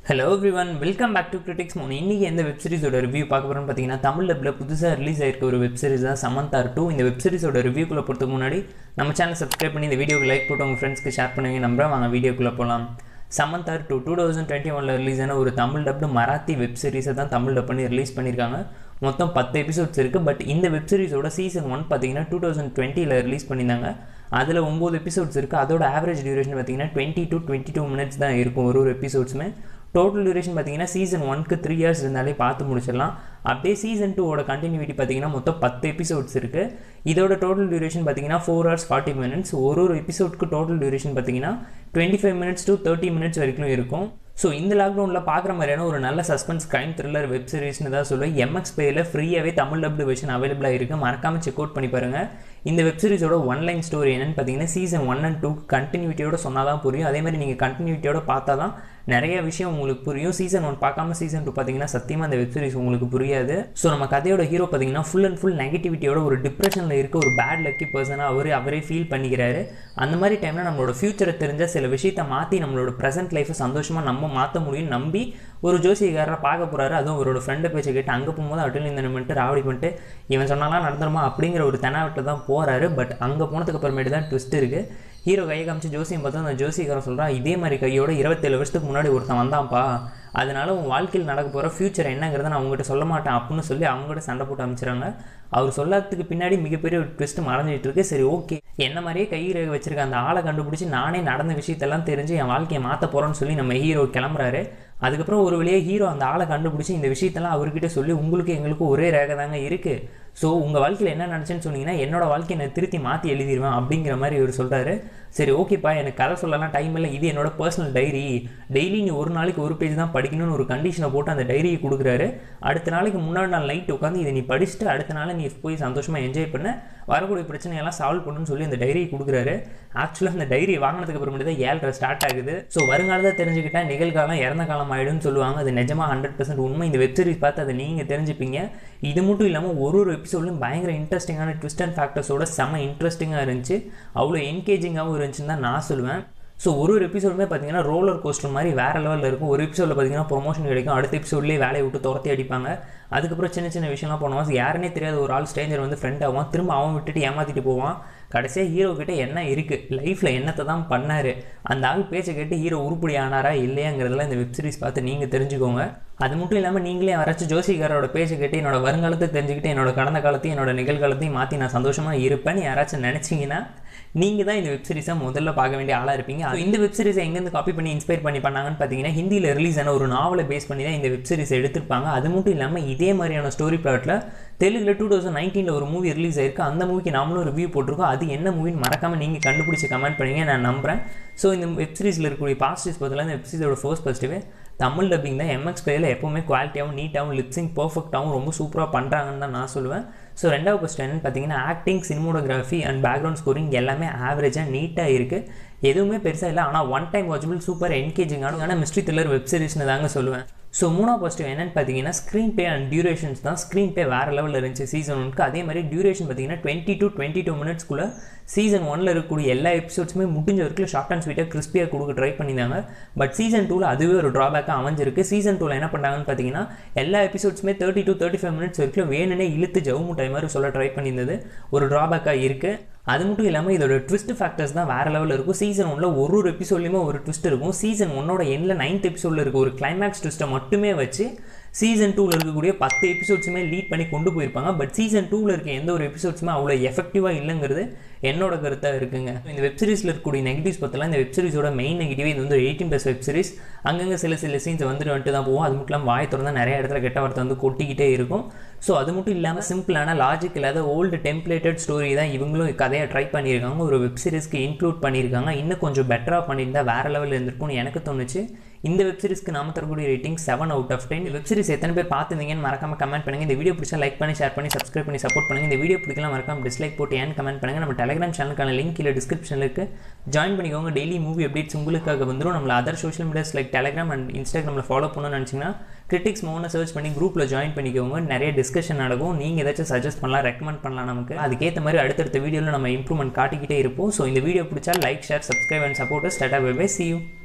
hello every welcome back to critics mon இன்றைக்கி எந்த web சீரிஸோட review பார்க்க போகிறோம்னு பார்த்தீங்கன்னா தமிழ் டப்பில் புதுசாக ரிலீஸ் ஆயிருக்க ஒரு வெப் சீரிஸ் தான் சமந்தார் டூ இந்த வெப் சீரிஸோட ரிவ்யூக்குள்ளே போகிறதுக்கு முன்னாடி நம்ம சேனல் சப்ஸ்கிரைப் பண்ணி இந்த வீடியோக்கு லைக் போட்டு உங்கள் ஃப்ரெண்ட்ஸ்க்கு ஷேர் பண்ணுங்க நம்புறேன் வாங்க வீடியோக்குள்ளே போகலாம் Samantar two two thousand twenty ஒனில் ரிலீஸ் ஆன ஒரு தமிழ் டப்டு மராத்தி வெப் சீரிஸை தான் தமிழ் டப் பண்ணி ரிலீஸ் பண்ணியிருக்காங்க மொத்தம் பத்து எபிசோட்ஸ் இருக்குது பட் இந்த வெப் சீரிஸோட சீசன் ஒன் பார்த்தீங்கன்னா டூ தௌசண்ட் டுவெண்ட்டியில் ரிலீஸ் பண்ணியிருந்தாங்க அதில் ஒம்பது எபிசோட்ஸ் இருக்குது அதோட ஆவரேஜ் டியூரேஷன் பார்த்தீங்கன்னா twenty to twenty two minutes தான் இருக்கும் ஒரு ஒரு எபிசோட்ஸுமே டோட்டல் டியூரேஷன் பார்த்தீங்கன்னா சீசன் ஒன்க்கு த்ரீ இயர்ஸ் இருந்தாலே பார்த்து முடிச்சிடலாம் அப்படியே சீசன் டூவோட கண்டினியூட்டி பார்த்தீங்கன்னா மொத்தம் பத்து எபிசோட்ஸ் இருக்குது இதோட டோட்டல் டியூரேஷன் பார்த்தீங்கன்னா ஃபோர் ஹவர்ஸ் ஃபார்ட்டி மினிட்ஸ் ஒரு ஒரு எபிசோட்க்கு டோட்டல் டியூரேஷன் பார்த்தீங்கன்னா twenty five minutes to thirty minutes வரைக்கும் இருக்கும் ஸோ இந்த லாக்டவுனில் பார்க்குற மாதிரியான ஒரு நல்ல சஸ்பென்ஸ் க்ரைம் த்ரில்லர் வெப் சீரிஸ்னு தான் சொல்லுவேன் எம்எக்ஸ் பேயில் ஃப்ரீயாகவே தமிழ் டப்டு வெர்ஷன் அவைலபிளாக இருக்குது மறக்காமல் செக் அவுட் பண்ணி பாருங்கள் இந்த வெப் சீரிஸோட ஒன் லைன் ஸ்டோரி என்னன்னு பார்த்தீங்கன்னா சீசன் ஒன் அண்ட் டூ கண்டினியூட்டியோட சொன்னால் தான் புரியும் அதே மாதிரி நீங்கள் கண்டினியூட்டியோட பார்த்தா தான் நிறைய விஷயம் உங்களுக்கு புரியும் சீசன் ஒன் பார்க்காம சீசன் டூ பார்த்தீங்கன்னா சத்தியமாக அந்த வெப் சீரிஸ் உங்களுக்கு புரியாது ஸோ நம்ம கதையோட ஹீரோ பார்த்தீங்கன்னா ஃபுல் அண்ட் ஃபுல் நெகட்டிவிட்டியோட ஒரு டிப்ரெஷனில் இருக்க ஒரு பேட் லக்கி பர்சனாக அவர் அவரே ஃபீல் பண்ணிக்கிறாரு அந்த மாதிரி டைமில் நம்மளோட ஃபியூச்சரை தெரிஞ்ச சில விஷயத்தை மாற்றி நம்மளோட ப்ரெசென்ட் லைஃப்பை சந்தோஷமாக நம்ம மாற்ற முடியும் நம்பி ஒரு ஜோசியக்காரரை பார்க்க போகிறாரு அதுவும் அவரோட ஃப்ரெண்டை பேச்சை கேட்டு அங்கே போகும்போது அட்டில் இந்த பண்ணிட்டு ராவடி பண்ணிட்டு இவன் சொன்னாலாம் நடந்துருமா அப்படிங்கிற ஒரு தெனாவட்டில் தான் போகிறாரு பட் அங்கே போனதுக்கு அப்புறமேட்டு தான் ட்விஸ்ட் இருக்குது ஹீரோ கையை காமிச்சு ஜோசியம் பார்த்தா அந்த ஜோசியக்காரன் சொல்கிறான் இதே மாதிரி கையோட இருபத்தேழு வருஷத்துக்கு முன்னாடி ஒருத்தன் வந்தான்ப்பா அதனால உன் வாழ்க்கையில் நடக்க போகிற ஃப்யூச்சர் என்னங்கிறத நான் அவங்ககிட்ட சொல்ல மாட்டேன் அப்படின்னு சொல்லி அவங்ககிட்ட சண்டை போட்டு அமைச்சிறாங்க அவர் சொல்லாததுக்கு பின்னாடி மிகப்பெரிய ஒரு ட்விஸ்ட் மறைஞ்சிட்டு இருக்கு சரி ஓகே என்ன மாதிரியே கையில் வச்சிருக்க அந்த ஆளை கண்டுபிடிச்சி நானே நடந்த விஷயத்தெல்லாம் தெரிஞ்சு என் வாழ்க்கையை மாற்ற போகிறேன்னு சொல்லி நம்ம ஹீரோ கிளம்புறாரு அதுக்கப்புறம் ஒரு வழியாக ஹீரோ அந்த ஆளை கண்டுபிடிச்சி இந்த விஷயத்தெல்லாம் அவர்கிட்ட சொல்லி உங்களுக்கு எங்களுக்கு ஒரே ரேகை தாங்க இருக்குது ஸோ உங்கள் வாழ்க்கையில் என்ன நினச்சேன்னு சொன்னீங்கன்னா என்னோட வாழ்க்கையை நான் திருத்தி மாற்றி எழுதிடுவேன் அப்படிங்கிற மாதிரி இவர் சொல்கிறாரு சரி ஓகேப்பா எனக்கு கதை சொல்லலாம் டைம் இல்லை இது என்னோட பர்சனல் டைரி டெய்லி நீ ஒரு நாளைக்கு ஒரு பேஜ் தான் படிக்கணும்னு ஒரு கண்டிஷனை போட்டு அந்த டைரியை கொடுக்குறாரு அடுத்த நாளைக்கு முன்னாடி நாள் நைட் உட்காந்து இதை நீ படிச்சுட்டு அடுத்த நாள் நீ போய் சந்தோஷமாக என்ஜாய் பண்ண வரக்கூடிய பிரச்சனையெல்லாம் சால்வ் பண்ணுன்னு சொல்லி அந்த டைரியை கொடுக்குறாரு ஆக்சுவலாக அந்த டைரி வாங்கினதுக்கு அப்புறமேட்டு தான் ஏழரை ஸ்டார்ட் ஆகுது ஸோ வருங்காலத்தை தெரிஞ்சுக்கிட்டா நிகழ்காலம் இறந்த காலம் ஆகிடும்னு சொல்லுவாங்க அது நிஜமாக ஹண்ட்ரட் பர்சன்ட் உண்மை இந்த வெப் சீரிஸ் பார்த்து அதை நீங்கள் தெரிஞ்சுப்பீங்க இது மட்டும் இல்லாமல் ஒரு ஒரு எபிசோட்லையும் பயங்கர இன்ட்ரெஸ்டிங்கான ட்விஸ்ட் அண்ட் ஃபேக்டர்ஸோட செம்ம இன்ட்ரெஸ்டிங்காக இருந்துச்சு அவ்வளோ என்கேஜிங்காகவும் இருந்துச்சுன்னு தான் நான் சொல்லுவேன் ஸோ ஒரு ஒரு எபிசோடுமே பார்த்தீங்கன்னா ரோலர் கோஸ்டர் மாதிரி வேறு லெவலில் இருக்கும் ஒரு எபிசோடில் பார்த்தீங்கன்னா ப்ரொமோஷன் கிடைக்கும் அடுத்த எபிசோட்லேயே வேலையை விட்டு துரத்தி அடிப்பாங்க அதுக்கப்புறம் சின்ன சின்ன விஷயம்லாம் பண்ணுவான் யாருனே தெரியாத ஒரு ஆள் ஸ்ட்ரேஞ்சர் வந்து ஃப்ரெண்ட் ஆவான் திரும்ப அவன் விட்டுட்டு ஏமாற்றிட்டு போவான் கடைசியாக ஹீரோ கிட்ட என்ன இருக்குது லைஃப்பில் என்னத்தை தான் பண்ணார் அந்த ஆள் பேச்சை கேட்டு ஹீரோ உருப்படி ஆனாரா இல்லையாங்கிறதெல்லாம் இந்த வெப் சீரிஸ் பார்த்து நீங்கள் தெரிஞ்சுக்கோங்க அது மட்டும் இல்லாமல் நீங்களே யாராச்சும் ஜோசிகாரோட பேச்சை கேட்டு என்னோட வருங்காலத்தை தெரிஞ்சுக்கிட்டு என்னோட கடந்த காலத்தையும் என்னோட நிகழ்காலத்தையும் மாற்றி நான் சந்தோஷமாக இருப்பேன்னு யாராச்சும் நினச்சிங்கன்னா நீங்கள் தான் இந்த வெப் சீரிஸை முதல்ல பார்க்க வேண்டிய ஆளாக இருப்பீங்க அது இந்த வெப் சீரிஸை எங்கேருந்து காப்பி பண்ணி இன்ஸ்பயர் பண்ணி பண்ணாங்கன்னு பார்த்தீங்கன்னா ஹிந்தியில் ரிலீஸ் ஆன ஒரு நாவலை பேஸ் பண்ணி தான் இந்த வெப் சீரிஸ் எடுத்திருப்பாங்க அது மட்டும் இல்லாமல் இதே மாதிரியான ஸ்டோரி பிளாட்டில் தெலுங்கில் டூ தௌசண்ட் நைன்டீனில் ஒரு மூவி ரிலீஸ் ஆயிருக்கு அந்த மூவிக்கு நாமளும் ரிவ்யூ போட்டிருக்கோம் அது என்ன மூவின்னு மறக்காமல் நீங்கள் கண்டுபிடிச்சி கமெண்ட் பண்ணுவீங்க நான் நம்புகிறேன் ஸோ இந்த வெப் சீரிஸில் இருக்கக்கூடிய பாசிட்டிவ்ஸ் பார்த்தீங்கன்னா இந்த வெப் சீரிஸோட ஃபர்ஸ்ட் பாசிட்டிவே தமிழ் டப்பிங் தான் எம்எக்ஸ் பிளேயில் எப்போவுமே குவாலிட்டியாகவும் நீட்டாகவும் லிப்ஸிங் பர்ஃபெக்டாகவும் ரொம்ப சூப்பராக பண்ணுறாங்கன்னு தான் நான் சொல்லுவேன் ஸோ ரெண்டாவது கொஸ்டின் என்னன்னு பார்த்தீங்கன்னா acting cinematography and background scoring எல்லாமே ஆவரேஜாக நீட்டாக இருக்குது எதுவுமே பெருசாக இல்லை ஆனால் ஒன் டைம் வாட்சபிள் சூப்பர் என்கேஜிங்கான ஆனால் மிஸ்ட்ரி த்ரில்லர் வெப் சீரிஸ்னு தாங்க சொல்லுவேன் ஸோ மூணாவது பாசிட்டிவ் என்னென்னு பார்த்தீங்கன்னா ஸ்க்ரீன் பே அண்ட் டியூரேஷன்ஸ் தான் ஸ்க்ரீன் பே வேறு லெவலில் இருந்துச்சு சீசன் ஒனுக்கு அதே மாதிரி டியூரேஷன் பார்த்தீங்கன்னா டுவெண்ட்டி டு டுவெண்ட்டி டூ மினிட்ஸ்க்குள்ளே சீசன் ஒனில் இருக்கக்கூடிய எல்லா எபிசோட்ஸுமே முடிஞ்ச வரைக்கும் ஷார்ட் அண்ட் ஸ்வீட்டாக கிறிஸ்பியாக கொடுக்க ட்ரை பண்ணியிருந்தாங்க பட் சீசன் டூவில் அதுவே ஒரு ட்ராபேக்காக அமைஞ்சிருக்கு சீசன் டூவில் என்ன பண்ணாங்கன்னு பார்த்தீங்கன்னா எல்லா எபிசோட்ஸுமே thirty to thirty five minutes வரைக்கும் வேணுனே இழுத்து ஜவு முட்டை மாதிரி சொல்ல ட்ரை பண்ணியிருந்தது ஒரு ட்ராபேக்காக இருக்குது அது மட்டும் இல்லாமல் இதோட ட்விஸ்ட் ஃபேக்டர்ஸ் தான் வேறு லெவலில் இருக்கும் சீசன் ஒன்றில் ஒரு ஒரு எபிசோட்லையுமே ஒரு ட்விஸ்ட் இருக்கும் சீசன் ஒன்னோட எண்ணில் நைன்த் எபிசோடில் இருக்க ஒரு கிளைமேக்ஸ் ட்விஸ்ட்டை மட்டுமே வச்சு சீசன் டூவில் இருக்கக்கூடிய பத்து எபிசோட்ஸுமே லீட் பண்ணி கொண்டு போயிருப்பாங்க பட் சீசன் டூவில் இருக்க எந்த ஒரு எபிசோட்ஸுமே அவ்வளோ எஃபெக்டிவாக இல்லைங்கிறது என்னோட கருத்தாக இருக்குங்க இந்த வெப் சீரிஸில் இருக்கக்கூடிய நெகட்டிவ்ஸ் பார்த்தலாம் இந்த வெப் சீரிஸோட மெயின் நெகட்டிவ் இது வந்து எயிட்டீன் ப்ளஸ் வெப் சீரிஸ் அங்கங்கே சில சில சீன்ஸ் வந்துட்டு வந்துட்டு தான் போகும் அது மட்டும் இல்லாமல் வாய் திறந்தா நிறைய இடத்துல கெட்ட வார்த்தை வந்து கொட்டிக்கிட்டே இருக்கும் ஸோ அது மட்டும் இல்லாமல் சிம்பிளான லாஜிக் இல்லாத ஓல்டு டெம்ப்ளேட்டட் ஸ்டோரி தான் இவங்களும் கதையை ட்ரை பண்ணியிருக்காங்க ஒரு வெப் சீரிஸ்க்கு இன்க்ளூட் பண்ணியிருக்காங்க இன்னும் கொஞ்சம் பெட்டராக பண்ணியிருந்தா வேறு லெவலில் இருந்திருக்கும்னு எனக்கு தோணுச்சு இந்த வெப் சீரிஸ்க்கு நாம தரக்கூடிய rating seven out of ten web series எத்தனை பேர் பார்த்துருந்தீங்கன்னு மறக்காம கமெண்ட் பண்ணுங்க இந்த வீடியோ பிடிச்சா லைக் பண்ணி ஷேர் பண்ணி சப்ஸ்கிரைப் பண்ணி சப்போர்ட் பண்ணுங்க இந்த வீடியோ பிடிக்கலாம் மறக்காம டிஸ்லைக் போட்டு ஏன் கமெண்ட் பண்ணுங்க நம்ம டெலிகிராம் சேனலுக்கான லிங்க் கீழே டிஸ்கிரிப்ஷனில் இருக்கு ஜாயின் பண்ணிக்கோங்க டெய்லி மூவி அப்டேட்ஸ் உங்களுக்காக வந்துடும் நம்மள other social medias like Telegram and இன்ஸ்டாகிராமில் ஃபாலோ பண்ணணும்னு நினச்சிங்கன்னா கிரிட்டிக்ஸ் மோனை சர்ச் பண்ணி குரூப்பில் ஜாயின் பண்ணிக்கோங்க நிறைய டிஸ்கஷன் நடக்கும் நீங்கள் ஏதாச்சும் சஜஸ்ட் பண்ணலாம் ரெக்கமெண்ட் பண்ணலாம் நமக்கு அதுக்கேற்ற மாதிரி அடுத்தடுத்த வீடியோவில் நம்ம இம்ப்ரூவ்மெண்ட் காட்டிக்கிட்டே இருப்போம் ஸோ இந்த வீடியோ பிடிச்சா like share subscribe and support ஸ்டாட்டா பை பை சி யூ